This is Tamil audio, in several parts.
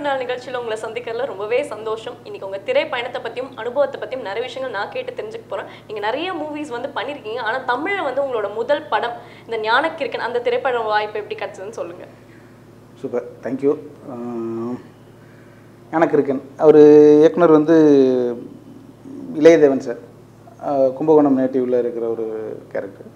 நாள் நிகழ்ச்சியில் உங்களை சந்திக்கிறதுல ரொம்பவே சந்தோஷம் இன்னைக்கு உங்க திரை பயணத்தை பத்தியும் அனுபவத்தை பத்தியும் நிறைய விஷயங்கள் நான் கேட்டு தெரிஞ்சுக்க போறேன் நீங்க நிறைய மூவிஸ் வந்து பண்ணிருக்கீங்க ஆனா தமிழ்ல வந்து உங்களோட முதல் படம் இந்த ஞானக்கிருக்கன் அந்த திரைப்பட வாய்ப்பு எப்படி கிடைச்சதுன்னு சொல்லுங்க சூப்பர் தேங்க்யூ எனக்கு இருக்கேன் அவர் இயக்குனர் வந்து இளையதேவன் சார் அஹ் கும்பகோணம் நேட்டிவில் இருக்கிற ஒரு கேரக்டர்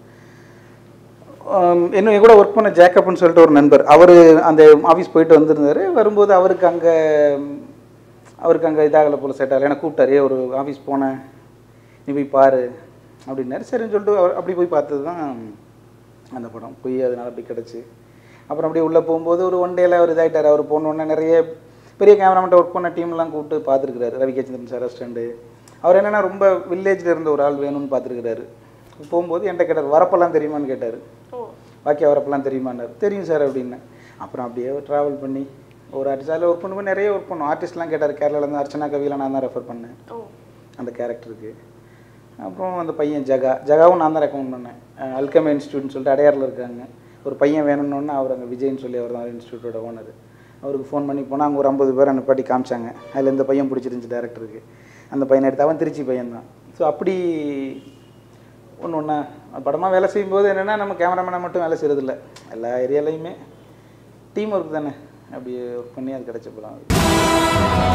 என்ன கூட ஒர்க் பண்ண ஜேக்கப்னு சொல்லிட்டு ஒரு நண்பர் அவர் அந்த ஆஃபீஸ் போயிட்டு வந்திருந்தார் வரும்போது அவருக்கு அங்கே அவருக்கு அங்கே இதாகலை போல் செட் ஆகலை எனக்கு கூப்பிட்டாரு "ஏய், ஒரு ஆஃபீஸ் போனேன் நீ போய் பாரு அப்படின்னாரு சரின்னு சொல்லிட்டு அவர் அப்படி போய் பார்த்தது தான் அந்த படம் போய் அதனால் அப்படி கிடச்சி அப்புறம் அப்படியே உள்ளே போகும்போது ஒரு ஒன் டேல அவர் இதாகிட்டார் அவர் போனோடனே நிறைய பெரிய கேமராமேன் ஒர்க் பண்ண டீம்லாம் கூப்பிட்டு பார்த்துருக்குறாரு ரவி கேச்சந்திரன் சார் அசிஸ்டண்ட்டு அவர் என்னென்னா ரொம்ப வில்லேஜில் இருந்த ஒரு ஆள் வேணும்னு பார்த்துருக்குறாரு போகும்போது என்கிட்ட கேட்டார் வரப்பெல்லாம் தெரியுமான்னு கேட்டார் ஓ பாக்கி வரப்பெல்லாம் தெரியுமான்னாரு தெரியும் சார் அப்படின்னேன் அப்புறம் அப்படியே ட்ராவல் பண்ணி ஒரு ஆர்டிஸ்ட் அதில் ஒர்க் பண்ணும்போது நிறைய ஒர்க் பண்ணோம் ஆர்டிஸ்ட்லாம் கேட்டார் கேரளாலேருந்து அர்ச்சனா கவிலாம் நான் தான் ரெஃபர் பண்ணேன் ஓ அந்த கேரக்டருக்கு அப்புறம் அந்த பையன் ஜகா ஜகாவும் நான் தான் ரெக்கமெண்ட் பண்ணேன் அல்கமே இன்ஸ்டியூட்னு சொல்லிட்டு அடையாரில் இருக்காங்க ஒரு பையன் வேணும்னு அவர் அங்கே விஜய்னு சொல்லி அவர் தான் இன்ஸ்டியூட்டோட ஓனர் அவருக்கு ஃபோன் பண்ணி போனால் அங்கே ஒரு ஐம்பது பேர் நிப்பாட்டி காமிச்சாங்க அதில் இந்த பையன் பிடிச்சிருந்துச்சு டேரக்டருக்கு அந்த பையனை எடுத்து அவன் திருச்சி பையன் தான் ஸோ அப்படி ஒன்று ஒன்றா படமாக வேலை செய்யும்போது என்னென்னா நம்ம கேமராமேனை மட்டும் வேலை செய்கிறதில்ல எல்லா ஏரியாலையுமே டீம் ஒர்க் தானே அப்படி ஒர்க் பண்ணி அது கிடச்ச படம் அது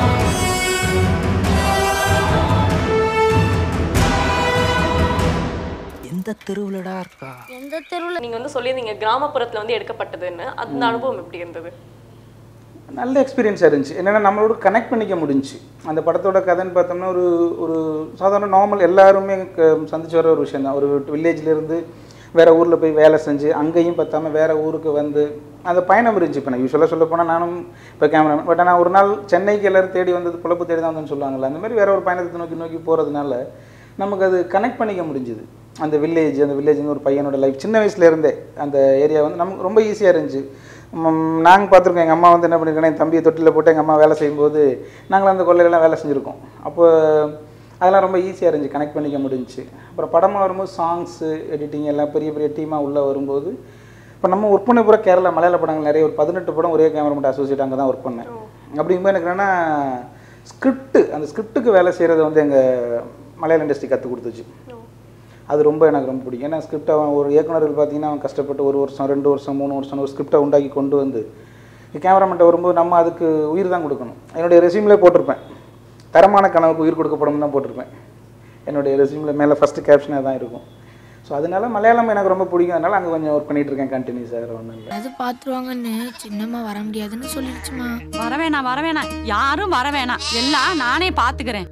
எந்த தெருவுலடா இருக்கா எந்த தெருவில் நீங்க வந்து சொல்லியிருந்தீங்க கிராமப்புறத்துல வந்து எடுக்கப்பட்டதுன்னு அந்த அனுபவம் எப்படி இருந்தது நல்ல எக்ஸ்பீரியன்ஸாக இருந்துச்சு என்னென்னா நம்மளோட கனெக்ட் பண்ணிக்க முடிஞ்சுச்சு அந்த படத்தோட கதைன்னு பார்த்தோம்னா ஒரு ஒரு சாதாரண நார்மல் எல்லாருமே க- சந்திச்சு வர ஒரு விஷயம் தான் ஒரு வில்லேஜ்லேருந்து வேற ஊரில் போய் வேலை செஞ்சு அங்கேயும் பார்த்தாம வேற ஊருக்கு வந்து அந்த பயணம் இருந்துச்சு இப்போ நான் யூஸ்வலாக சொல்ல போனால் நானும் இப்போ கேமராமேன் பட் ஆனால் ஒரு நாள் சென்னைக்கு எல்லாரும் தேடி வந்தது பொழப்பு தேடி தான் வந்தேன்னு சொல்லுவாங்கல்ல அந்த மாதிரி வேற ஒரு பயணத்தை நோக்கி நோக்கி போகிறதுனால நமக்கு அது கனெக்ட் பண்ணிக்க முடிஞ்சுது அந்த வில்லேஜ் அந்த வில்லேஜ்னு ஒரு பையனோட லைஃப் சின்ன வயசுல இருந்தே அந்த ஏரியா வந்து நமக்கு ரொம்ப ஈஸியாக இருந்துச்சு நாங்கள் பார்த்துருக்கோம் எங்கள் அம்மா வந்து என்ன பண்ணியிருக்கேன்னா என் தம்பியை தொட்டில் போட்டு எங்கள் அம்மா வேலை செய்யும்போது நாங்களும் அந்த கொள்ளையெல்லாம் வேலை செஞ்சுருக்கோம் அப்போ அதெல்லாம் ரொம்ப ஈஸியாக இருந்துச்சு கனெக்ட் பண்ணிக்க முடிஞ்சுச்சு அப்புறம் படமாக வரும்போது சாங்ஸு எடிட்டிங் எல்லாம் பெரிய பெரிய டீமாக உள்ளே வரும்போது இப்போ நம்ம ஒர்க் பண்ண பூரா கேரளா மலையாள படங்கள் நிறைய ஒரு பதினெட்டு படம் ஒரே கேமரா மட்டும் அசோசியேட் அங்கே தான் ஒர்க் பண்ணேன் அப்படிங்கும்போது எனக்கு என்னென்னா ஸ்கிரிப்ட் அந்த ஸ்கிரிப்டுக்கு வேலை செய்கிறது வந்து எங்கள் மலையாள இண்டஸ்ட்ரி கற்றுக் கொடுத்துச்சு அது ரொம்ப எனக்கு ரொம்ப பிடிக்கும் ஏன்னா ஸ்கிரிப்ட் அவன் ஒரு இயக்குனர்கள் பார்த்தீங்கன்னா அவன் கஷ்டப்பட்டு ஒரு வருஷம் ரெண்டு வருஷம் மூணு வருஷம் ஒரு ஸ்கிரிப்டை உண்டாக்கி கொண்டு வந்து கேமராமேன்ட்ட வரும்போது நம்ம அதுக்கு உயிர் தான் கொடுக்கணும் என்னுடைய ரெசியூமில் போட்டிருப்பேன் தரமான கனவுக்கு உயிர் கொடுக்கப்படும் தான் போட்டிருப்பேன் என்னுடைய ரெசியூமில் மேலே ஃபஸ்ட்டு கேப்ஷனாக தான் இருக்கும் ஸோ அதனால மலையாளம் எனக்கு ரொம்ப பிடிக்கும் அதனால அங்கே கொஞ்சம் ஒர்க் பண்ணிட்டு இருக்கேன் கண்டினியூஸாக ஒன்றும் இல்லை அது பார்த்துருவாங்கன்னு சின்னம்மா வர முடியாதுன்னு சொல்லிடுச்சுமா வரவேணாம் வரவேணாம் யாரும் வரவேணாம் எல்லாம் நானே பாத்துக்கிறேன்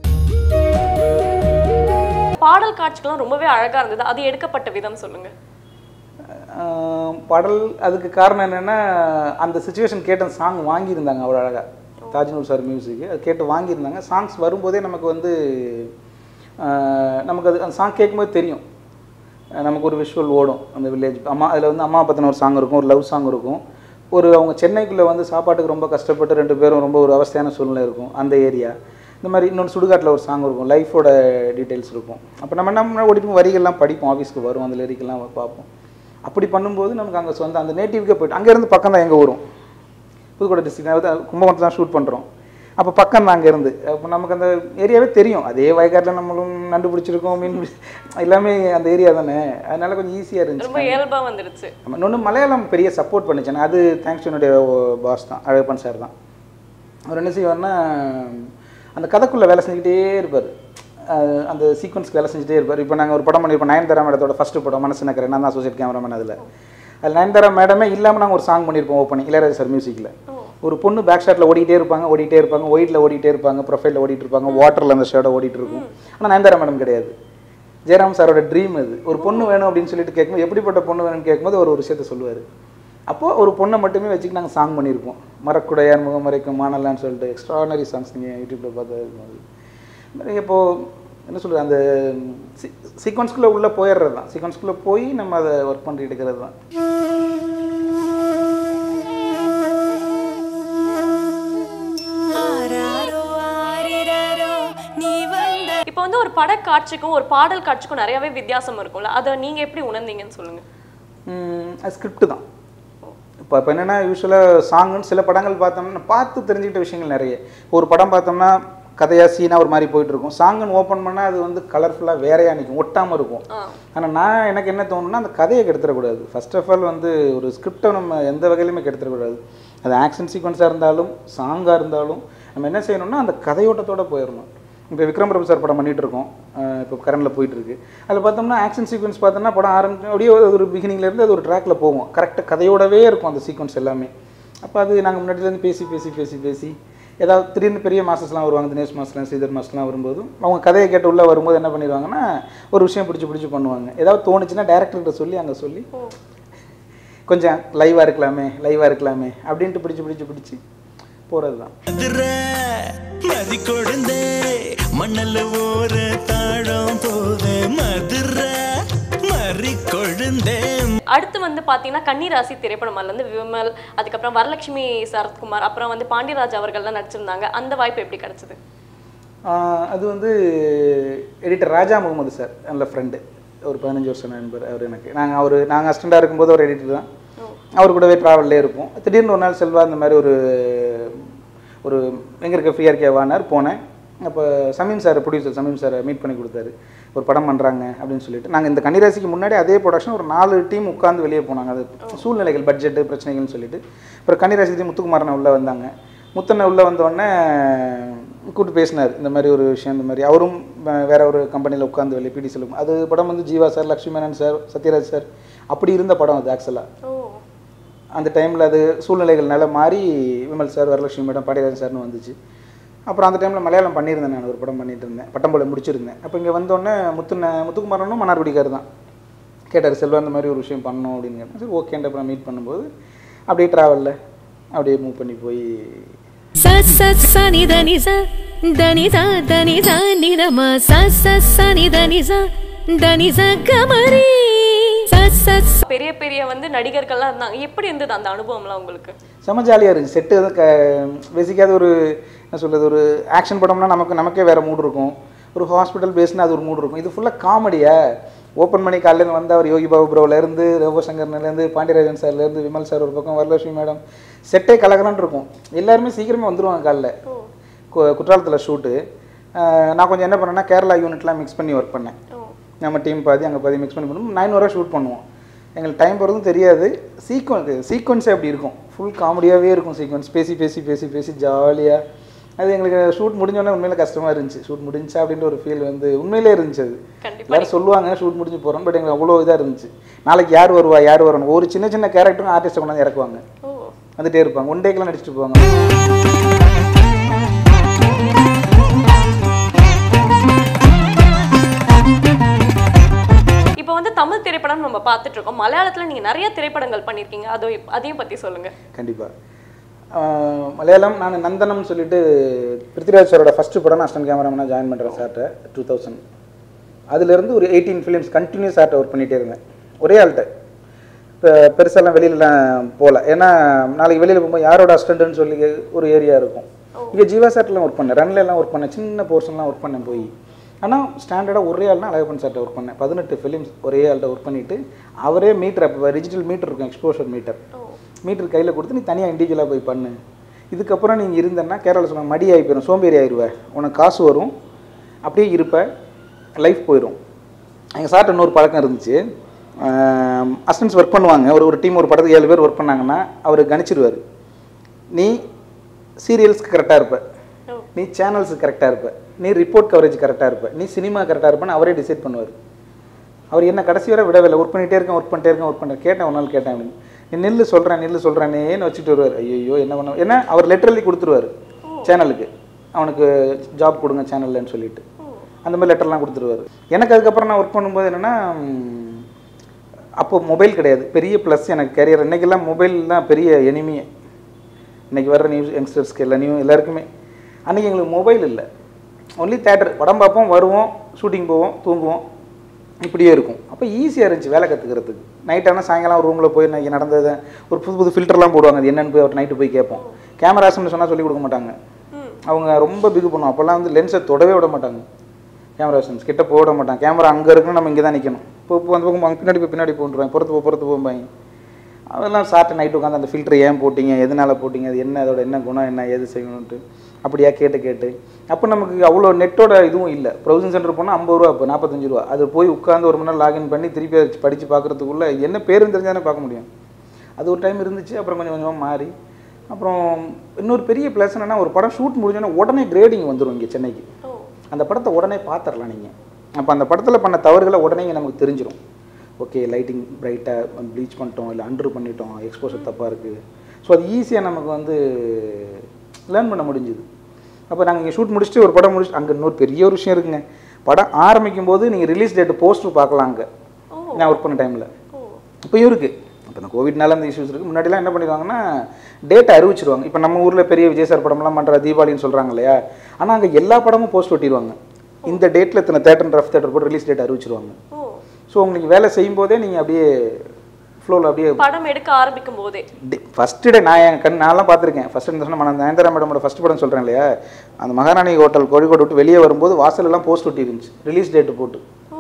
பாடல் காட்சிகள்லாம் ரொம்பவே அழகா இருந்தது அது எடுக்கப்பட்ட விதம் சொல்லுங்க ஆஹ் பாடல் அதுக்கு காரணம் என்னென்னா அந்த சுச்சுவேஷன் கேட்ட சாங் வாங்கியிருந்தாங்க அவ்வளோ அழகாக தாஜ்னூர் சார் மியூசிக்கு அது கேட்டு வாங்கியிருந்தாங்க சாங்ஸ் வரும்போதே நமக்கு வந்து ஆஹ் நமக்கு அது அந்த சாங் கேட்கும்போது தெரியும் ஆஹ் நமக்கு ஒரு விஷுவல் ஓடும் அந்த வில்லேஜ் அம்மா அதில் வந்து அம்மா பற்றின ஒரு சாங் இருக்கும் ஒரு லவ் சாங் இருக்கும் ஒரு அவங்க சென்னைக்குள்ளே வந்து சாப்பாட்டுக்கு ரொம்ப கஷ்டப்பட்டு ரெண்டு பேரும் ரொம்ப ஒரு அவஸ்தையான சூழ்நிலை இருக்கும் அந்த ஏரியா இந்த மாதிரி இன்னொன்று சுடுகாட்டில் ஒரு சாங் இருக்கும் லைஃபோட டீட்டெயில்ஸ் இருக்கும் அப்போ நம்ம என்ன ஓடிப்போம் வரிகள்லாம் படிப்போம் ஆஃபீஸ்க்கு வரும் அந்த லிரிக்கெல்லாம் பார்ப்போம் அப்படி பண்ணும்போது நமக்கு அங்கே சொந்த அந்த நேட்டிவ்க்கே போயிட்டு அங்கேருந்து பக்கம் தான் எங்கள் ஊரும் புதுக்கோட்டை டிஸ்ட்ரிக்ட் கும்பகோணத்தில் தான் ஷூட் பண்ணுறோம் அப்போ பக்கம் தான் அங்கேருந்து அப்போ நமக்கு அந்த ஏரியாவே தெரியும் அதே வயக்காட்டில் நம்மளும் நண்டு பிடிச்சிருக்கோம் மீன் பிடிச்சி எல்லாமே அந்த ஏரியா தானே அதனால கொஞ்சம் ஈஸியாக இருந்துச்சு ரொம்ப இயல்பா வந்துடுச்சு ஆமாம் இன்னொன்று மலையாளம் பெரிய சப்போர்ட் பண்ணுச்சு அது தேங்க்ஸ் என்னுடைய பாஸ் தான் அழகப்பன் சார் தான் அவர் என்ன செய்வார்னா அந்த கதைக்குள்ளே வேலை செஞ்சுக்கிட்டே இருப்பார் அஹ் அந்த சீக்வன்ஸ்க்கு வேலை செஞ்சுட்டே இருப்பார் இப்போ நாங்கள் ஒரு படம் பண்ணியிருப்போம் நயன்தாரா மேடத்தோட ஃபஸ்ட்டு படம் மனசு நக்கரை நான் தான் அசோசியேட் கேமராமேன் அதில் அதில் நயன்தாரா மேடமே இல்லாமல் நாங்கள் ஒரு சாங் பண்ணியிருப்போம் ஓப்பனிங் இளையராஜா சார் மியூசிக்கில் ஒரு பொண்ணு பேக் ஷாட்டில் ஓடிட்டே இருப்பாங்க ஓடிட்டே இருப்பாங்க ஒயிட்டில் ஓடிட்டே இருப்பாங்க ப்ரொஃபைலில் ஓடிட்டு இருப்பாங்க வாட்டரில் அந்த ஷேடோ ஓடிட்டு இருக்கும் ஆனால் நயன்தாரா மேடம் கிடையாது ஜெயராம் சாரோட ட்ரீம் அது ஒரு பொண்ணு வேணும் அப்படின்னு சொல்லிட்டு கேட்கும்போது எப்படிப்பட்ட பொண்ணு வேணும்னு கேட்கும்போது ஒரு ஒரு விஷயத்த சொல்லுவார் அப்போது ஒரு பொண்ணை மட்டுமே வச்சுட்டு நாங்கள் சாங் பண்ணியிருப்போம் மரக்குடையார் முகம் மறைக்கும் மானலான்னு சொல்லிட்டு எக்ஸ்ட்ரானரி சாங்ஸ் நீங்கள் யூடியூப்பில் பார்த்து மாதிரி இப்போது என்ன சொல்கிறது அந்த சீக்வன்ஸ்குள்ளே உள்ளே போயிடுறது தான் சீக்வன்ஸ்குள்ளே போய் நம்ம அதை ஒர்க் பண்ணிட்டு எடுக்கிறது தான் இப்போ வந்து ஒரு பட காட்சிக்கும் ஒரு பாடல் காட்சிக்கும் நிறையவே வித்தியாசம் இருக்கும்ல அதை நீங்க எப்படி உணர்ந்தீங்கன்னு சொல்லுங்க ம், அது ஸ்கிரிப்ட் தான் இப்போ இப்போ என்னென்னா யூஸ்வலாக சாங்குன்னு சில படங்கள் பார்த்தோம்னா பார்த்து தெரிஞ்சுக்கிட்ட விஷயங்கள் நிறைய ஒரு படம் பார்த்தோம்னா கதையாக சீனாக ஒரு மாதிரி போயிட்டு இருக்கும் சாங்குன்னு ஓப்பன் பண்ணால் அது வந்து கலர்ஃபுல்லாக வேறையாக நிற்கும் ஒட்டாமல் இருக்கும் ஆ ஆனால் நான் எனக்கு என்ன தோணுன்னா அந்த கதையை கெடுத்துடக்கூடாது ஃபர்ஸ்ட் ஆஃப் ஆல் வந்து ஒரு ஸ்கிரிப்டை நம்ம எந்த வகையிலுமே கெடுத்துடக்கூடாது அது ஆக்ஷன் சீக்வன்ஸாக இருந்தாலும் சாங்காக இருந்தாலும் நம்ம என்ன செய்யணும்னா அந்த கதையோட்டத்தோட போயிடணும் இப்போ விக்ரம் பிரபு சார் படம் பண்ணிட்டு இருக்கோம் அஹ் இப்போ கரண்டில் போயிட்டு இருக்கு அதில் பார்த்தோம்னா ஆக்ஷன் சீக்வன்ஸ் பார்த்தோம்னா படம் ஆரம்பிச்சு அப்படியே ஒரு beginningல இருந்து அது ஒரு ட்ராக்ல போகும் கரெக்டாக கதையோடவே இருக்கும் அந்த சீக்வன்ஸ் எல்லாமே அப்போ அது நாங்கள் முன்னாடிலேருந்து பேசி பேசி பேசி பேசி ஏதாவது திடீர்னு பெரிய மாஸ்டர்ஸ்லாம் வருவாங்க தினேஷ் மாஸ்டர்லாம் ஸ்ரீதர் மாஸ்டர்லாம் வரும்போது அவங்க கதையை கேட்டு உள்ளே வரும்போது என்ன பண்ணிடுவாங்கன்னா ஒரு விஷயம் பிடிச்சி பிடிச்சி பண்ணுவாங்க ஏதாவது தோணுச்சுன்னா டேரக்டர்கிட்ட சொல்லி அங்கே சொல்லி கொஞ்சம் லைவாக இருக்கலாமே லைவாக இருக்கலாமே அப்படின்ட்டு பிடிச்சி பிடிச்சி பிடிச்சி போகிறது தான் மதுரை மதி கொழுந்தே மணல் ஊர தாழம் போவே மதுரை மறி கொழுந்தே அடுத்து வந்து பார்த்தீங்கன்னா கன்னிராசி திரைப்படம் அதுல இருந்து விமல் அதுக்கப்புறம் வரலட்சுமி சரத்குமார் அப்புறம் வந்து பாண்டியராஜ் அவர்கள்லாம் நடிச்சிருந்தாங்க அந்த வாய்ப்பு எப்படி கிடைச்சது ஆஹ் அது வந்து எடிட்டர் ராஜா முகமது சார் நல்ல ஃப்ரெண்டு ஒரு பதினஞ்சு வருஷம் நண்பர் அவர் எனக்கு நாங்கள் அவர் நாங்கள் அசிஸ்டண்டாக இருக்கும்போது ஒரு எடிட்டர் தான் அவர் கூடவே ட்ராவல்லே இருப்போம் திடீர்னு ஒரு நாள் செல்வா இந்த மாதிரி ஒரு ஒரு எங்கே இருக்க ஃப்ரீயாக இருக்கே வானார் போனேன் அப்போ சமீம் சார் ப்ரொடியூசர் சமீம் சாரை மீட் பண்ணி கொடுத்தாரு ஒரு படம் பண்ணுறாங்க அப்படின்னு சொல்லிட்டு நாங்கள் இந்த கன்னிராசிக்கு முன்னாடி அதே ப்ரொடக்ஷன் ஒரு நாலு டீம் உட்காந்து வெளியே போனாங்க அது சூழ்நிலைகள் பட்ஜெட்டு பிரச்சனைகள்னு சொல்லிட்டு அப்புறம் கன்னிராசி டீம் முத்துக்குமாரனை உள்ளே வந்தாங்க முத்தனை உள்ளே வந்தோடனே கூப்பிட்டு பேசினார் இந்த மாதிரி ஒரு விஷயம் இந்த மாதிரி அவரும் வே- வேற ஒரு கம்பெனியில் உட்காந்து வெளியே பிடிசில் அது படம் வந்து Jiiva sir Lakshmi Menon sir Sathyaraj sir அப்படி இருந்த படம் அது ஆக்சுவலாக ஓ அந்த டைமில் அது சூழ்நிலைகள்னால மாறி விமல் சார் வரலட்சுமி மேடம் பாண்டியராஜன் சார்னு வந்துச்சு அப்புறம் அந்த டைமில் மலையாளம் பண்ணியிருந்தேன் நான் ஒரு படம் பண்ணிட்டு இருந்தேன் பட்டம்போல முடிச்சிருந்தேன் அப்போ இங்கே வந்தோடனே முத்துன முத்துக்குமாரனும் மன்னார்குடிக்கார் தான் கேட்டார் செல்வா இந்த மாதிரி ஒரு விஷயம் பண்ணணும் அப்படின்னு கேட்டேன் சரி ஓகேன்ற அப்புறம் மீட் பண்ணும்போது அப்படியே ட்ராவலில் அப்படியே மூவ் பண்ணி போய் ಸ ಸ ಸ ನಿ ದ ನಿ ಸ ದ ನಿ ದ ದ ನಿ ದ ನಿ ದ ಮ ಸ ಸ ಸ ನಿ ದ ನಿ ಸ ದ ನಿ ಸ ಗ ಮ ರಿ ಸ ಸ ಸ பெரிய பெரிய வந்து நடிகர்கள்லாம் இருந்தாங்க எப்படி இருந்தது அந்த அனுபவம்லாம் உங்களுக்கு செம ஜாலியாக இருந்துச்சு செட்டு வந்து க பேசிக்காக ஒரு என்ன சொல்கிறது ஒரு ஆக்ஷன் படம்னா நமக்கு நமக்கே வேறு மூடு இருக்கும் ஒரு ஹாஸ்பிட்டல் பேஸ்னா அது ஒரு மூடு இருக்கும் இது ஃபுல்லாக காமெடியா ஓப்பன் பண்ணி காலையில் வந்து அவர் யோகி பாபு ப்ரோவிலேருந்து ரோபோசங்கர்லேருந்து பாண்டியராஜன் சார்லேருந்து விமல் சார் ஒரு பக்கம் வரலட்சுமி மேடம் செட்டே கலகலன்னு இருக்கும் எல்லாருமே சீக்கிரமே வந்துருவாங்க காலைல கு- குற்றாலத்தில் ஷூட்டு நான் கொஞ்சம் என்ன பண்ணேன்னா கேரளா யூனிட்லாம் மிக்ஸ் பண்ணி ஒர்க் பண்ணேன் நம்ம டீம் பாதி அங்கே பாதி மிக்ஸ் பண்ணி பண்ணுவோம் நைன் ஹவராக ஷூட் பண்ணுவோம் எங்களுக்கு டைம் போகிறதும் தெரியாது சீக்வன்ஸ் சீக்வன்ஸே அப்படி இருக்கும் ஃபுல் காமெடியாகவே இருக்கும் சீக்வன்ஸ் பேசி பேசி பேசி பேசி ஜாலியாக அது எங்களுக்கு ஷூட் முடிஞ்சோடனே உண்மையில கஷ்டமாக இருந்துச்சு ஷூட் முடிஞ்சா அப்படின்ற ஒரு ஃபீல் வந்து உண்மையிலே இருந்துச்சு அது கண்டிப்பா எல்லாரும் சொல்லுவாங்க ஷூட் முடிஞ்சு போகிறோம் பட் எங்களுக்கு அவ்வளோ இதாக இருந்துச்சு நாளைக்கு யார் வருவா யார் வரணும் ஒரு சின்ன சின்ன கேரக்டரும் ஆர்டிஸ்ட்டை கொண்டாந்து இறக்குவாங்க ஓ வந்துட்டே இருப்பாங்க ஒன் டேக்கெலாம் நடிச்சிட்டு போவாங்க இப்போ வந்து தமிழ் திரைப்படம் நம்ம பார்த்துட்டு இருக்கோம் மலையாளத்துல நீங்க நிறைய திரைப்படங்கள் பண்ணியிருக்கீங்க அதோ அதையும் பத்தி சொல்லுங்க கண்டிப்பாக மலையாளம் நான் நந்தனம்னு சொல்லிட்டு பிருத்திவிராஜ் சாரோட ஃபஸ்ட்டு படம் நான் அஸ்டன் கேமராமேனாக ஜாயின் பண்ணுறேன் சார்ட்ட டூ தௌசண்ட் அதுலேருந்து ஒரு எயிட்டீன் ஃபிலிம்ஸ் கண்டினியூஸ் சார்ட்ட ஒர்க் பண்ணிகிட்டே இருந்தேன் ஒரே ஆள்கிட்ட இப்போ பெருசாலாம் வெளியிலலாம் போகல ஏன்னா நாளைக்கு வெளியில் போகும்போது யாரோட அசிஸ்டன்ட்னு சொல்லி ஒரு ஏரியா இருக்கும் இங்கே ஜீவா சார்ட்லாம் ஒர்க் பண்ணேன் ரன்ல எல்லாம் ஒர்க் பண்ணேன் சின்ன போர்ஷன்லாம் ஒர்க் பண்ணேன் போய் ஆனால் ஸ்டாண்டர்டாக ஒரே ஆள்னா அழகப்பன் சார்ட்ட ஒர்க் பண்ணேன் பதினெட்டு ஃபிலிம்ஸ் ஒரே ஆள்கிட்ட ஒர்க் பண்ணிவிட்டு அவரே மீட்டர் அப்போ டிஜிட்டல் மீட்டர் இருக்கும் எக்ஸ்போஷர் மீட்டர் மீட்டர் கையில் கொடுத்து நீ தனியாக இண்டிவிஜுவலாக போய் பண்ணு இதுக்கப்புறம் நீங்கள் இருந்தேன்னா கேரளா சொன்னாங்க மடி ஆகி போயிடும் சோம்பேறி ஆயிடுவ உனக்கு காசு வரும் அப்படியே இருப்ப லைஃப் போயிடும் எங்கள் சார்ட்ட இன்னொரு பழக்கம் இருந்துச்சு அசிஸ்டன்ஸ் ஒர்க் பண்ணுவாங்க ஒரு ஒரு டீம் ஒரு படத்துக்கு ஏழு பேர் ஒர்க் பண்ணாங்கன்னா அவர் கணிச்சிருவார் நீ சீரியல்ஸ்க்கு கரெக்டாக இருப்ப நீ சேனல்ஸுக்கு கரெக்டாக இருப்ப நீ ரிப்போர்ட் கவரேஜ் கரெக்டாக இருப்ப நீ சினிமா கரெக்டாக இருப்பேன்னு அவரே டிசைட் பண்ணுவார் அவர் என்ன கடைசி வரை விடவில்லை ஒர்க் பண்ணிட்டே இருக்கேன் ஒர்க் பண்ணிட்டே இருக்கேன் ஒர்க் பண்ணுறேன் கேட்டேன் ஒரு நாள் கேட்டேன் அப்படின்னு நீ நில்லு சொல்கிறேன் நில்லு சொல்கிறேன்னு வச்சுட்டு வருவார் ஐயோ என்ன பண்ண ஏன்னா அவர் லெட்டரலி கொடுத்துருவார் சேனலுக்கு அவனுக்கு ஜாப் கொடுங்க சேனல்லன்னு சொல்லிட்டு அந்த மாதிரி லெட்டர்லாம் கொடுத்துருவாரு எனக்கு அதுக்கப்புறம் நான் ஒர்க் பண்ணும்போது என்னென்னா அப்போ மொபைல் கிடையாது பெரிய ப்ளஸ் எனக்கு கேரியர் இன்றைக்கெல்லாம் மொபைல் தான் பெரிய எனிமியே இன்றைக்கி வர்ற நியூஸ் யங்ஸ்டர்ஸ்க்கு எல்லா நியூ எல்லாருக்குமே அன்றைக்கி எங்களுக்கு மொபைல் இல்லை ஒன்லி தேட்டர் படம் பார்ப்போம் வருவோம் ஷூட்டிங் போவோம் தூங்குவோம் இப்படியே இருக்கும் அப்போ ஈஸியாக இருந்துச்சு வேலை கற்றுக்கிறதுக்கு நைட் ஆனால் சாயங்காலம் ரூமில் போய் இன்னைக்கு நடந்தது ஒரு புது புது ஃபில்டர்லாம் போடுவாங்க அது என்னென்னு போய் நைட்டு போய் கேட்போம் கேமராஸ்ன்னு சொன்னால் சொல்லி கொடுக்க மாட்டாங்க அவங்க ரொம்ப பிகு பண்ணுவோம் அப்போல்லாம் வந்து லென்ஸை தொடவே விட மாட்டாங்க கேமரா சென்ஸ் கிட்ட போக விட மாட்டாங்க கேமரா அங்கே இருக்குன்னு நம்ம இங்கே தான் நிற்கணும் இப்போ இப்போ அந்த பக்கம் அங்க பின்னாடி போய் பின்னாடி போட்டுருவாங்க புறத்து போ புறத்து போகும்பாங்க அதெல்லாம் சாப்பிட்டு நைட்டு உட்காந்து அந்த ஃபில்டர் ஏன் போட்டீங்க எதனால் போட்டீங்க அது என்ன அதோட என்ன குணம் என்ன எது செய்யணுன்ட்டு அப்படியா கேட்டு கேட்டு அப்போ நமக்கு அவ்வளோ நெட்டோட இதுவும் இல்லை ப்ரௌசிங் சென்டர் போனால் ஐம்பது ரூபா இப்போ நாற்பத்தஞ்சு ரூபா அது போய் உட்காந்து ஒரு மணி நேரம் லாகின் பண்ணி திருப்பி அதை படித்து பார்க்குறதுக்குள்ளே என்ன பேருன்னு தெரிஞ்சானே பார்க்க முடியும் அது ஒரு டைம் இருந்துச்சு அப்புறம் கொஞ்சம் கொஞ்சமாக மாறி அப்புறம் இன்னொரு பெரிய ப்ளஸ் என்னன்னா ஒரு படம் ஷூட் முடிஞ்சோன்னா உடனே கிரேடிங் வந்துடும் இங்கே சென்னைக்கு அந்த படத்தை உடனே பார்த்துடலாம் நீங்கள் அப்போ அந்த படத்தில் பண்ண தவறுகளை உடனே இங்க நமக்கு தெரிஞ்சிடும் ஓகே லைட்டிங் பிரைட்டாக ப்ளீச் பண்ணிட்டோம் இல்லை அண்டர் பண்ணிட்டோம் எக்ஸ்போசர் தப்பாக இருக்குது ஸோ அது ஈஸியாக நமக்கு வந்து லேர்ன் பண்ண முடிஞ்சுது அப்போ நாங்கள் இங்கே ஷூட் முடிச்சுட்டு ஒரு படம் முடிச்சுட்டு அங்கே இன்னொரு பெரிய ஒரு விஷயம் இருக்குங்க படம் ஆரம்பிக்கும் போது நீங்கள் ரிலீஸ் டேட்டு போஸ்டர் பார்க்கலாம் அங்கே நான் ஒர்க் பண்ண டைமில் இப்போயும் இருக்குது இப்போ இந்த கோவிட்னால அந்த இஷ்யூஸ் இருக்குது முன்னாடிலாம் என்ன பண்ணிடுவாங்கன்னா டேட்டை அறிவிச்சிருவாங்க இப்போ நம்ம ஊரில் பெரிய விஜய் சார் படம்லாம் பண்ணுற தீபாவளின்னு சொல்கிறாங்க இல்லையா ஆனால் அங்கே எல்லா படமும் போஸ்ட் ஒட்டிடுவாங்க இந்த டேட்டில் இத்தனை தேட்டர் ரஃப் தேட்டர் போட்டு ரிலீஸ் டேட் அறிவிச்சிருவாங்க ஓ ஸோ உங்களுக்கு வேலை செய்யும் போதே நீங்கள் அப்படியே ஃப்ளோவில் அப்படியே படம் எடுக்க ஆரம்பிக்கும் போதே ஃபஸ்ட்டு டே நான் என் கண் நான்லாம் பார்த்துருக்கேன் ஃபஸ்ட் இந்த சொன்ன நயன்தாரா மேடமோட ஃபஸ்ட் படம் சொல்கிறேன் இல்லையா அந்த மகாராணி ஹோட்டல் கோழிக்கோடு விட்டு வெளியே வரும்போது வாசல் எல்லாம் போஸ்ட் ஒட்டி இருந்துச்சு ரிலீஸ் டேட்டு போட்டு ஓ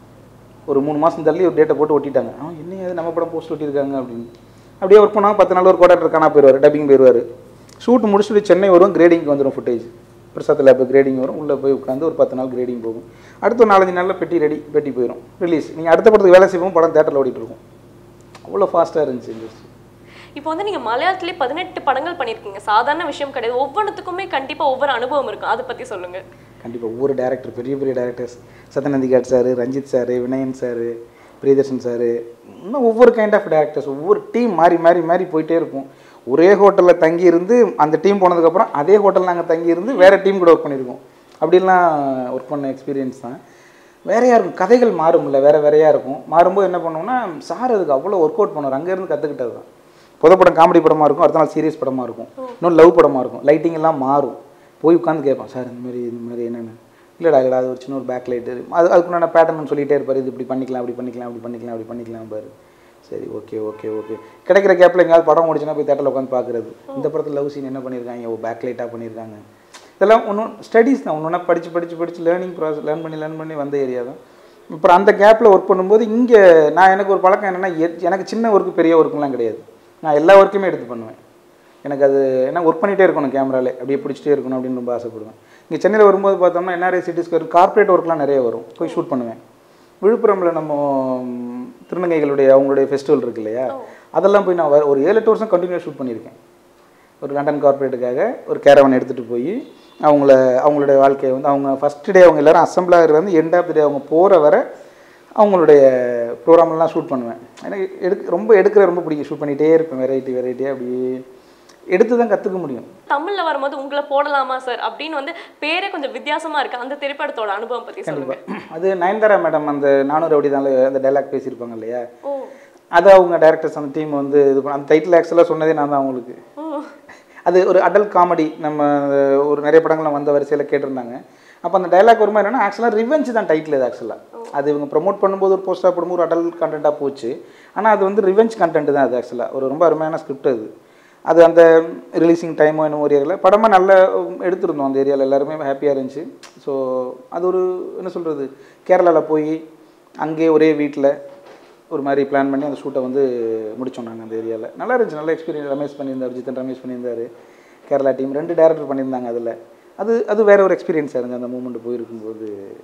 ஒரு மூணு மாதம் தள்ளி ஒரு டேட்டை போட்டு ஒட்டிட்டாங்க ஆ என்ன அது நம்ம படம் போஸ்ட் ஒட்டியிருக்காங்க அப்படின்னு அப்படியே ஒர்க் பண்ணால் பத்து நாள் ஒரு கோடாக்டர் காணா போயிடுவார் டப்பிங் போயிடுவார் ஷூட் முடிச்சுட்டு சென்னை வரும் கிரேடிங்க்கு வந்துடும் ஃபுட்டேஜ் பிரசாத் லேப் கிரேடிங் வரும் உள்ளே போய் உட்காந்து ஒரு பத்து நாள் கிரேடிங் போகும் அடுத்த ஒரு நாலஞ்சு நாளில் பெட்டி ரெடி பெட்டி போயிடும் ரிலீஸ் நீங்கள் அடுத்த படத்துக்கு வேலை செய்வோம் படம் தேட்டரில் ஓடிட்டு இருக்கும் அவ்வளோ ஃபாஸ்ட்டாக இருந்துச்சு இண்டஸ்ட்ரி இப்போ வந்து நீங்க மலையாளத்திலே பதினெட்டு படங்கள் பண்ணியிருக்கீங்க சாதாரண விஷயம் கிடையாது ஒவ்வொன்றுத்துக்குமே கண்டிப்பா ஒவ்வொரு அனுபவம் இருக்கும் அதை பத்தி சொல்லுங்க கண்டிப்பாக ஒவ்வொரு டேரக்டர் பெரிய பெரிய directors Sathyan Anthikad sir Ranjith sir Vinayan sir Priyadarshan sir இன்னும் ஒவ்வொரு கைண்ட் ஆஃப் டேரக்டர்ஸ் ஒவ்வொரு டீம் மாறி மாறி மாறி போயிட்டே இருக்கும் ஒரே ஹோட்டலில் தங்கி இருந்து அந்த டீம் போனதுக்கப்புறம் அதே ஹோட்டலில் நாங்கள் தங்கி இருந்து வேறு டீம் கூட ஒர்க் பண்ணியிருக்கோம் அப்படிலாம் ஒர்க் பண்ண எக்ஸ்பீரியன்ஸ் தான் வேறையாக இருக்கும் கதைகள் மாறும்ல வேறு வேறையாக இருக்கும் மாறும்போது என்ன பண்ணுவோம்னா சார் அதுக்கு அவ்வளோ ஒர்க் அவுட் பண்ணுவார் அங்கேருந்து கற்றுக்கிட்டது தான் புது படம் காமெடி படமாக இருக்கும் அடுத்த நாள் சீரியஸ் படமாக இருக்கும் இன்னும் லவ் படமாக இருக்கும் லைட்டிங் எல்லாம் மாறும் போய் உட்காந்து கேட்பேன் சார் இந்த மாதிரி இந்த மாதிரி என்னென்னு இல்லைடா இல்லைடா அது ஒரு சின்ன ஒரு பேக் லைட்டு அது அதுக்குண்டான பேட்டர்ன் சொல்லிட்டே இருப்பார் இது இப்படி பண்ணிக்கலாம் அப்படி பண்ணிக்கலாம் அப்படி பண்ணிக்கலாம் அப்படி பண்ணிக்கலாம் பாரு சரி ஓகே ஓகே ஓகே கிடைக்கிற கேப்பில் எங்கேயாவது படம் முடிச்சுன்னா போய் தேட்டரில் உட்காந்து பார்க்குறது இந்த படத்தில் லவ் சீன் என்ன பண்ணியிருக்காங்க ஓ பேக் லைட்டாக பண்ணியிருக்காங்க இதெல்லாம் ஒன்றும் ஸ்டடீஸ் தான் ஒன்று ஒன்றா படித்து படித்து படித்து லேர்னிங் ப்ராசஸ் லேர்ன் பண்ணி லேர்ன் பண்ணி வந்த ஏரியா தான் அப்புறம் அந்த கேப்பில் ஒர்க் பண்ணும்போது இங்கே நான் எனக்கு ஒரு பழக்கம் என்னென்னா எனக்கு சின்ன ஒர்க்கு பெரிய ஒர்க்குலாம் கிடையாது நான் எல்லா ஒர்க்குமே எடுத்து பண்ணுவேன் எனக்கு அது ஏன்னா ஒர்க் பண்ணிகிட்டே இருக்கணும் கேமராலே அப்படியே பிடிச்சிட்டே இருக்கணும் அப்படின்னு ரொம்ப ஆசைப்படுவேன் இங்கே சென்னையில் வரும்போது பார்த்தோம்னா என்ஆர்ஐ சிட்டி ஸ்கொயர் கார்ப்பரேட் ஒர்க்லாம் நிறைய வரும் போய் ஷூட் பண்ணுவேன் விழுப்புரமில் நம்ம ம், திருநங்கைகளுடைய அவங்களுடைய ஃபெஸ்டிவல் இருக்கு இல்லையா அதெல்லாம் போய் நான் வ- ஒரு ஏழு எட்டு வருஷம் கண்டினியூ ஷூட் பண்ணியிருக்கேன் ஒரு லண்டன் கார்ப்பரேட்டுக்காக ஒரு கேரவன் எடுத்துகிட்டு போய் அவங்கள அவங்களுடைய வாழ்க்கையை வந்து அவங்க ஃபஸ்ட் டே அவங்க எல்லாரும் அசம்பிள் ஆகிறது வந்து எண்ட் ஆஃப் த டே அவங்க போகிற வரை அவங்களுடைய ப்ரோக்ராம்லாம் ஷூட் பண்ணுவேன் எனக்கு எடுக்க ரொம்ப எடுக்கிற ரொம்ப பிடிக்கும் ஷூட் பண்ணிகிட்டே இருப்பேன் வெரைட்டி வெரைட்டியாக அப்படியே எடுத்து தான் கற்றுக்க முடியும் தமிழ்ல வரும்போது உங்களை போடலாமா சார் அப்படின்னு வந்து பேரே கொஞ்சம் வித்தியாசமா இருக்கு அந்த திரைப்படத்தோட அனுபவம் பத்தி சொல்லுங்க கண்டிப்பாக அது நயன்தாரா மேடம் அந்த நானூறு அப்படி தான் அந்த டைலாக் பேசியிருப்பாங்க இல்லையா ஓ அது அவங்க டேரக்டர்ஸ் அந்த டீம் வந்து இது பண்ண- அந்த டைட்டில் ஆக்சுவலாக சொன்னதே நான் தான் அவங்களுக்கு ஓ அது ஒரு அடல்ட் காமெடி நம்ம ஒரு நிறைய படங்கள்லாம் வந்த வரிசையில் கேட்டிருந்தாங்க அப்போ அந்த டைலாக் வருமா என்னன்னா ஆக்சுவலாக ரிவெஞ்ச் தான் டைட்டில் இது ஆக்சுவலாக அது இவங்க ப்ரோமோட் பண்ணும்போது ஒரு போஸ்டாக போடும்போது ஒரு அடல்ட் கண்டென்ட்டாக போச்சு ஆனால் அது வந்து ரிவெஞ்ச் கண்டென்ட் தான் அது ஆக்சுவலாக ஒரு ரொம்ப அருமையான ஸ்கிரிப்ட் அது அது அந்த ரிலீசிங் டைமோ என்ன ஒரு ஏரியாவில் படமாக நல்லா எடுத்திருந்தோம் அந்த ஏரியாவில் எல்லாருமே ஹாப்பியாக இருந்துச்சு ஸோ அது ஒரு என்ன சொல்கிறது கேரளாவில் போய் அங்கேயே ஒரே வீட்டில் ஒரு மாதிரி பிளான் பண்ணி அந்த ஷூட்டை வந்து முடிச்சோம் நாங்கள் அந்த ஏரியாவில் நல்லா இருந்துச்சு நல்ல எக்ஸ்பீரியன்ஸ் ரமேஷ் பண்ணியிருந்தார் ஜித்தன் ரமேஷ் பண்ணியிருந்தாரு கேரளா டீம் ரெண்டு டேரக்டர் பண்ணியிருந்தாங்க அதில் அது அது வேற ஒரு எக்ஸ்பீரியன்ஸாக இருந்துச்சு அந்த மூமெண்ட் போயிருக்கும்போது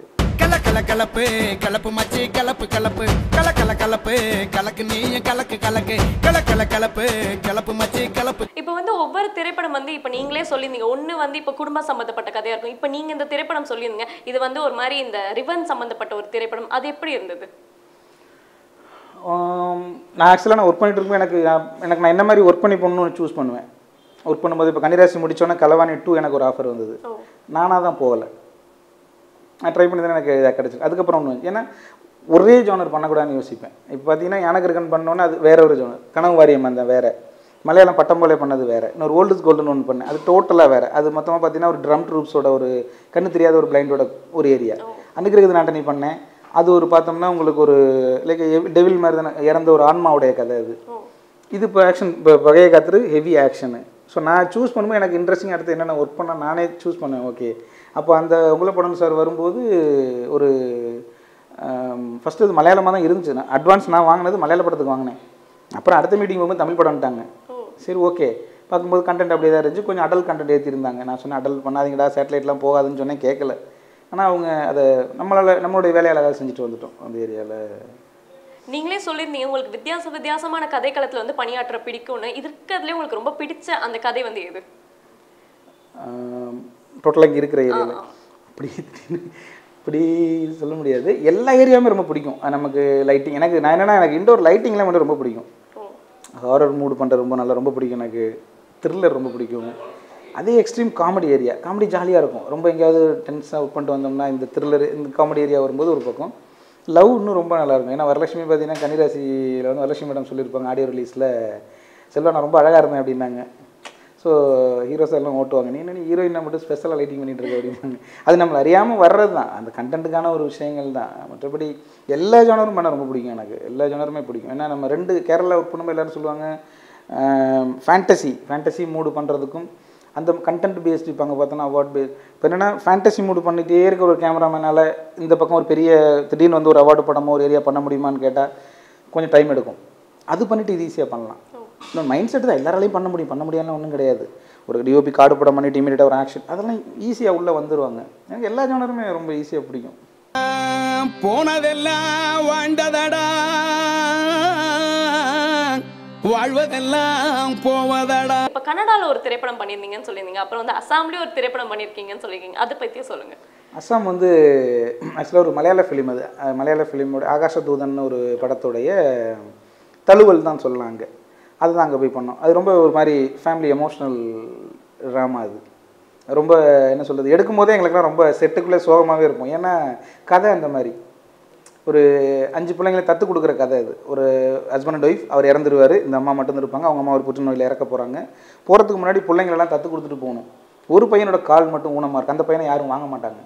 கல கல கலப்பு கலப்பு மச்சி கலப்பு கலப்பு கல கல கலப்பு கலக்கு நீ கலக்கு கலக்கு கல கல கலப்பு கலப்பு மச்சி கலப்பு இப்போ வந்து ஒவ்வொரு திரைப்படம் வந்து இப்போ நீங்களே சொல்லியிருந்தீங்க ஒன்று வந்து இப்போ குடும்ப சம்மந்தப்பட்ட கதையாக இருக்கும் இப்போ நீங்கள் இந்த திரைப்படம் சொல்லியிருந்தீங்க இது வந்து ஒரு மாதிரி இந்த ரிவன் சம்மந்தப்பட்ட ஒரு திரைப்படம் அது எப்படி இருந்தது ஆம், நான் ஆக்சுவலாக நான் ஒர்க் பண்ணிட்டு இருக்கும்போது எனக்கு எனக்கு நான் என்ன மாதிரி ஒர்க் பண்ணி பண்ணணும்னு சூஸ் பண்ணுவேன் ஒர்க் பண்ணும்போது இப்போ கன்னிராசி முடிச்சோன்னே கலவாணி டூ எனக்கு ஒரு ஆஃபர் வந்தது ஓ நானாக தான் போகலை நான் ட்ரை பண்ணி தான் எனக்கு இதாக கிடச்சிருக்கு அதுக்கப்புறம் ஒன்று ஏன்னா ஒரே ஜோனர் பண்ணக்கூடாதுன்னு யோசிப்பேன் இப்போ பார்த்தீங்கன்னா எனக்கு இருக்கன் பண்ணோன்னே அது வேற ஒரு ஜோனர் கனவு வாரியம் அந்த வேற மலையாளம் பட்டம் போலே பண்ணது வேற இன்னொரு ஓல்டு கோல்டுன்னு ஒன்று பண்ணேன் அது டோட்டலாக வேற அது மொத்தமாக பார்த்தீங்கன்னா ஒரு ட்ரம் ட்ரூப்ஸோட ஒரு கண்ணு தெரியாத ஒரு பிளைண்டோட ஒரு ஏரியா அன்னைக்கு இருக்குது நாட்டனி பண்ணேன் அது ஒரு பார்த்தோம்னா உங்களுக்கு ஒரு லைக் டெவில் மாதிரி தானே இறந்த ஒரு ஆன்மாவுடைய கதை அது இது இப்போ ஆக்ஷன் இப்போ வகையை காத்துரு ஹெவி ஆக்ஷனு ஸோ நான் சூஸ் பண்ணும்போது எனக்கு இன்ட்ரெஸ்டிங் அடுத்து என்னென்ன ஒர்க் பண்ண நானே சூஸ் பண்ணேன் ஓகே அப்போ அந்த உங்களை படம் சார் வரும்போது ஒரு ஃபஸ்ட்டு இது மலையாளமாக தான் இருந்துச்சு நான் அட்வான்ஸ் நான் வாங்கினது மலையாள படத்துக்கு வாங்கினேன் அப்புறம் அடுத்த மீட்டிங் போகும்போது தமிழ் படம்ட்டாங்க சரி ஓகே பார்க்கும்போது கண்டென்ட் அப்படியே தான் இருந்துச்சு கொஞ்சம் அடல் கண்டென்ட் ஏற்றிருந்தாங்க நான் சொன்னேன் அடல் பண்ணாதீங்கடா சேட்டலைட்லாம் போகாதுன்னு சொன்னேன் கேட்கல ஆனால் அவங்க அதை நம்மளால் நம்மளுடைய வேலையை அழகாக செஞ்சுட்டு வந்துட்டோம் அந்த ஏரியாவில் நீங்களே சொல்லியிருந்தீங்க உங்களுக்கு வித்தியாச வித்தியாசமான கதைக்களத்துல வந்து பணியாற்ற பிடிக்கும்னு இருக்கிறதுலே உங்களுக்கு ரொம்ப பிடிச்ச அந்த கதை வந்து எது டோட்டலாக இங்கே இருக்கிற ஏரியாவில் அப்படி இப்படி சொல்ல முடியாது எல்லா ஏரியாவுமே ரொம்ப பிடிக்கும் அஹ் நமக்கு லைட்டிங் எனக்கு நான் என்னென்னா எனக்கு இண்டோர் லைட்டிங்லாம் மட்டும் ரொம்ப பிடிக்கும் ஹாரர் மூடு பண்ணுறது ரொம்ப நல்லா ரொம்ப பிடிக்கும் எனக்கு த்ரில்லர் ரொம்ப பிடிக்கும் அதே எக்ஸ்ட்ரீம் காமெடி ஏரியா காமெடி ஜாலியாக இருக்கும் ரொம்ப எங்கேயாவது டென்ஸாக ஒர்க் பண்ணிட்டு வந்தோம்னா இந்த த்ரில்லர் இந்த காமெடி ஏரியா வரும்போது ஒரு பக்கம் லவ் இன்னும் ரொம்ப நல்லா இருக்கும் ஏன்னா வரலட்சுமி பார்த்தீங்கன்னா கன்னிராசியில் வந்து வரலட்சுமி மேடம் சொல்லியிருப்பாங்க ஆடியோ ரிலீஸில் செல்வா நான் ரொம்ப அழகாக இருந்தேன் அப்படின்னாங்க ஸோ ஹீரோஸ் எல்லாம் ஓட்டுவாங்க நீ என்ன ஹீரோயினை மட்டும் ஸ்பெஷலாக லைட்டிங் பண்ணிட்டு இருக்க அப்படிம்பாங்க அது நம்மளை அறியாமல் வர்றது தான் அந்த கண்டென்ட்டுக்கான ஒரு விஷயங்கள் தான் மற்றபடி எல்லா ஜானரும் பண்ண ரொம்ப பிடிக்கும் எனக்கு எல்லா ஜானருமே பிடிக்கும் ஏன்னா நம்ம ரெண்டு கேரளா ஒர்க் பண்ணும்போது எல்லாரும் சொல்லுவாங்க ஃபேண்டசி ஃபேண்டசி மூடு பண்ணுறதுக்கும் அந்த கண்டென்ட் பேஸ்டு இப்போ அங்கே பார்த்தோன்னா அவார்ட் பேஸ் இப்போ என்னென்னா ஃபேண்டசி மூடு பண்ணிகிட்டே இருக்க ஒரு கேமராமேனால் இந்த பக்கம் ஒரு பெரிய திடீர்னு வந்து ஒரு அவார்டு படமோ ஒரு ஏரியா பண்ண முடியுமான்னு கேட்டால் கொஞ்சம் டைம் எடுக்கும் அது பண்ணிட்டு இது ஈஸியாக பண்ணலாம் இன்னொரு மைண்ட் செட் தான் எல்லாராலையும் பண்ண முடியும் பண்ண முடியாதுன்னு ஒன்றும் கிடையாது ஒரு டிஓபி கார்டு படம் பண்ணிட்டு இமீடியட்டாக ஒரு ஆக்ஷன் அதெல்லாம் ஈஸியாக உள்ளே வந்துருவாங்க எனக்கு எல்லா ஜானருமே ரொம்ப ஈஸியாக பிடிக்கும் போனதெல்லாம் வாழ்ந்ததடா வாழ்வதெல்லாம் போவதடா இப்ப கன்னடால ஒரு திரைப்படம் பண்ணியிருந்தீங்கன்னு சொல்லியிருந்தீங்க அப்புறம் வந்து அசாம்லயும் ஒரு திரைப்படம் பண்ணியிருக்கீங்கன்னு சொல்லியிருக்கீங்க அதை பத்தியே சொல்லுங்க அஸ்ஸாம் வந்து ஆக்சுவலாக ஒரு மலையாள ஃபிலிம் அது அஹ் மலையாள ஃபிலிமோட ஆகாஷ தூதன் ஒரு படத்துடைய தழுவல் தான் சொல்லலாம் அங்கே அதுதான் அங்கே போய் பண்ணோம் அது ரொம்ப ஒரு மாதிரி ஃபேமிலி எமோஷ்னல் ட்ராமா அது ரொம்ப என்ன சொல்கிறது எடுக்கும் போதே எங்களுக்குலாம் ரொம்ப செட்டுக்குள்ளே சோகமாகவே இருக்கும் ஏன்னா கதை அந்த மாதிரி ஒரு அஞ்சு பிள்ளைங்களை தத்து கொடுக்குற கதை இது ஒரு ஹஸ்பண்ட் அண்ட் ஒய்ஃப் அவர் இறந்துருவார் இந்த அம்மா மட்டும் இருப்பாங்க அவங்க அம்மா ஒரு புற்றுநோயில் இறக்க போகிறாங்க போகிறதுக்கு முன்னாடி பிள்ளைங்களெல்லாம் தத்து கொடுத்துட்டு போகணும் ஒரு பையனோட கால் மட்டும் ஊனமாக இருக்குது அந்த பையனை யாரும் வாங்க மாட்டாங்க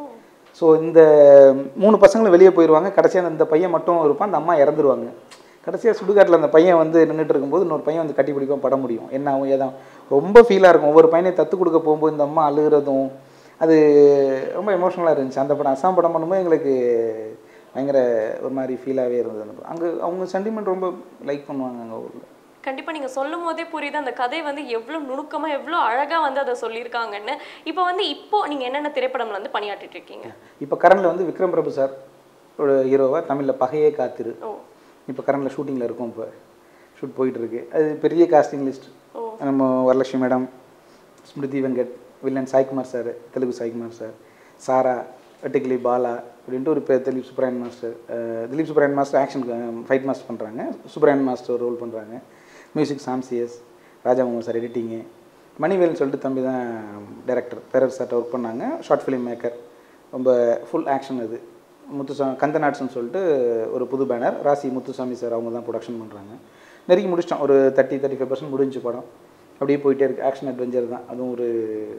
ஸோ இந்த மூணு பசங்களும் வெளியே போயிடுவாங்க கடைசியாக இந்த பையன் மட்டும் இருப்பான் அந்த அம்மா இறந்துருவாங்க கடைசியாக சுடுகாட்டில் அந்த பையன் வந்து நின்றுட்டு இருக்கும்போது இன்னொரு பையன் வந்து கட்டி பிடிக்கும் பட முடியும் என்ன ஆகும் ஏதான் ரொம்ப ஃபீலாக இருக்கும் ஒவ்வொரு பையனையும் தத்து கொடுக்க போகும்போது இந்த அம்மா அழுகிறதும் அது ரொம்ப எமோஷ்னலாக இருந்துச்சு அந்த படம் அசாம் படம் பண்ணும்போது எங்களுக்கு பயங்கர ஒரு மாதிரி ஃபீலாகவே இருந்தது அந்த படம் அங்கே அவங்க சென்டிமெண்ட் ரொம்ப லைக் பண்ணுவாங்க அங்கே ஊரில் கண்டிப்பா நீங்க சொல்லும் போதே புரியுது அந்த கதை வந்து எவ்வளவு நுணுக்கமா எவ்வளவு அழகா வந்து அதை சொல்லியிருக்காங்கன்னு இப்போ வந்து இப்போ நீங்க என்னென்ன திரைப்படம்ல வந்து பணியாற்றிட்டு இருக்கீங்க இப்போ கரண்டில் வந்து விக்ரம் பிரபு சார் ஒரு ஹீரோவா தமிழில் பகையே காத்திரு ஓ இப்போ கரண்டில் ஷூட்டிங்கில் இருக்கும் இப்போ ஷூட் போயிட்டு இருக்கு அது பெரிய காஸ்டிங் லிஸ்ட் நம்ம Varalakshmi madam Smruthi Venkat villain Saikumar sir Telugu Saikumar sir சாரா வெட்டிக்கிளி பாலா அப்படின்ட்டு ஒரு பேர் திலீப் சுப்ராயன் மாஸ்டர் அஹ் Dilip Subbarayan master action fight master பண்ணுறாங்க சுப்ராயன் மாஸ்டர் ரோல் பண்ணுறாங்க மியூசிக் சாம்சியஸ் ராஜா மோகன் சார் எடிட்டிங்கு மணிவேல்னு சொல்லிட்டு தம்பி தான் டைரக்டர் பேரர் சார்ட்ட ஒர்க் பண்ணாங்க ஷார்ட் ஃபிலிம் மேக்கர் ரொம்ப ஃபுல் ஆக்ஷன் அது முத்துசாமி கந்தநாட்ஸ்னு சொல்லிட்டு ஒரு புது பேனர் ராசி முத்துசாமி சார் அவங்க தான் ப்ரொடக்ஷன் பண்ணுறாங்க நெருங்கி முடிச்சிட்டோம் ஒரு தேர்ட்டி தேர்ட்டி ஃபைவ் பர்சன்ட் முடிஞ்சு படம் அப்படியே போயிட்டே இருக்குது ஆக்ஷன் அட்வென்ச்சர் தான் அதுவும் ஒரு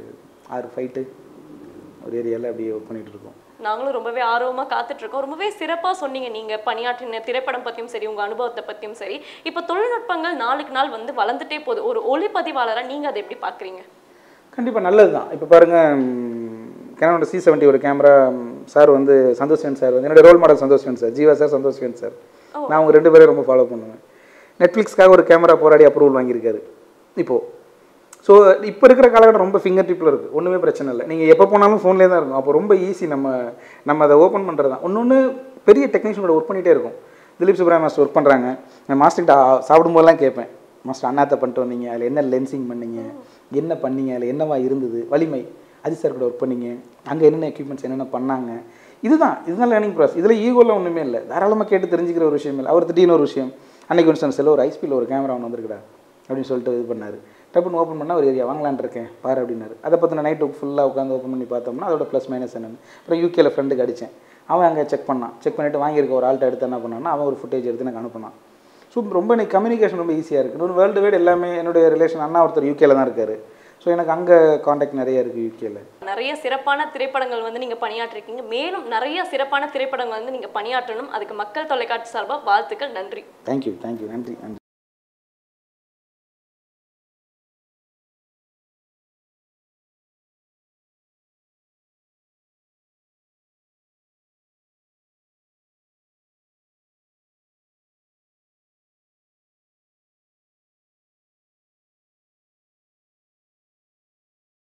ஆறு ஃபைட்டு ஒரு ஏரியாவில் அப்படியே ஒர்க் பண்ணிகிட்டு இருக்கோம் நாங்களும் ரொம்பவே ஆர்வமா காத்துட்டு இருக்கோம் ரொம்பவே சிறப்பா சொன்னீங்க நீங்க பணியாற்றின திரைப்படம் பத்தியும் சரி உங்க அனுபவத்தை பத்தியும் சரி இப்போ தொழில்நுட்பங்கள் நாளுக்கு நாள் வந்து வளர்ந்துட்டே போகுது ஒரு ஒளிப்பதிவாளரா நீங்க அதை எப்படி பாக்குறீங்க கண்டிப்பாக நல்லது தான் இப்போ பாருங்கள் கேனோட சி செவன்ட்டி ஒரு கேமரா சார் வந்து சந்தோஷ்வன் சார் வந்து என்னோட role model Santosh Sivan sir Jiiva sir Santosh Sivan sir நான் அவங்க ரெண்டு பேரும் ரொம்ப ஃபாலோ பண்ணுவேன் நெட்ஃப்ளிக்ஸ்க்காக ஒரு கேமரா போராடி அப்ரூவல் வாங்கியிருக்காரு இப்போது ஸோ இப்போ இருக்கிற காலகட்டம் ரொம்ப ஃபிங்கர் டிப்பில் இருக்குது ஒன்றுமே பிரச்சனை இல்லை நீங்கள் எப்போ போனாலும் ஃபோன்லேயே தான் இருக்கும் அப்போ ரொம்ப ஈஸி நம்ம நம்ம அதை ஓப்பன் பண்ணுறது தான் ஒன்று பெரிய டெக்னீஷியனோட ஒர்க் பண்ணிகிட்டே இருக்கும் திலீப் சுப்ரமணிய மாஸ்டர் ஒர்க் பண்ணுறாங்க நான் மாஸ்டர்கிட்ட சாப்பிடும்போதெல்லாம் கேட்பேன் மாஸ்டர் அண்ணாத்த பண்ணிட்டு வந்தீங்க அதில் என்ன லென்சிங் பண்ணீங்க என்ன பண்ணீங்க அதில் என்னவா இருந்தது வலிமை அஜித் சார் கூட ஒர்க் பண்ணீங்க அங்கே என்னென்ன எக்யூப்மெண்ட்ஸ் என்னென்ன பண்ணாங்க இதுதான் இதுதான் லேர்னிங் ப்ராசஸ் இதில் ஈகோலாம் ஒன்றுமே இல்லை தாராளமாக கேட்டு தெரிஞ்சுக்கிற ஒரு விஷயம் இல்லை அவர் திடீர்னு ஒரு விஷயம் அன்னைக்கு ஒன்று செல்ல ஒரு ஐஸ்பியில் ஒரு கேமரா ஒன்று வந்திருக்குடா அப்படின்னு சொல்லிட்டு இது பண்ணார் டப்புன்னு ஓப்பன் பண்ணால் ஒரு ஏரியா வாங்கலான் இருக்கேன் பாரு அப்படின்னாரு அதை பற்றின நைட்டு ஃபுல்லாக உட்காந்து ஓப்பன் பண்ணி பார்த்தோம்னா அதோட ப்ளஸ் மைனஸ் என்னன்னு அப்புறம் யூகேல ஃப்ரெண்டுக்கு அடித்தேன் அவன் அங்கே செக் பண்ணான் செக் பண்ணிவிட்டு வாங்கியிருக்க ஒரு ஆள்கிட்ட எடுத்து என்ன பண்ணான்னா அவன் ஒரு ஃபுட்டேஜ் எடுத்து எனக்கு அனுப்பினான் ஸோ ரொம்ப எனக்கு கம்யூனிகேஷன் ரொம்ப ஈஸியாக இருக்குது ஒரு வேர்ல்டு வைட் எல்லாமே என்னுடைய ரிலேஷன் அண்ணா ஒருத்தர் யூகேல தான் இருக்கார் ஸோ எனக்கு அங்கே காண்டாக்ட் நிறைய இருக்குது யூகேல நிறைய சிறப்பான திரைப்படங்கள் வந்து நீங்க பணியாற்றிருக்கீங்க மேலும் நிறைய சிறப்பான திரைப்படங்கள் வந்து நீங்க பணியாற்றணும் அதுக்கு மக்கள் தொலைக்காட்சி சார்பா வாழ்த்துக்கள் நன்றி தேங்க்யூ தேங்க்யூ நன்றி நன்றி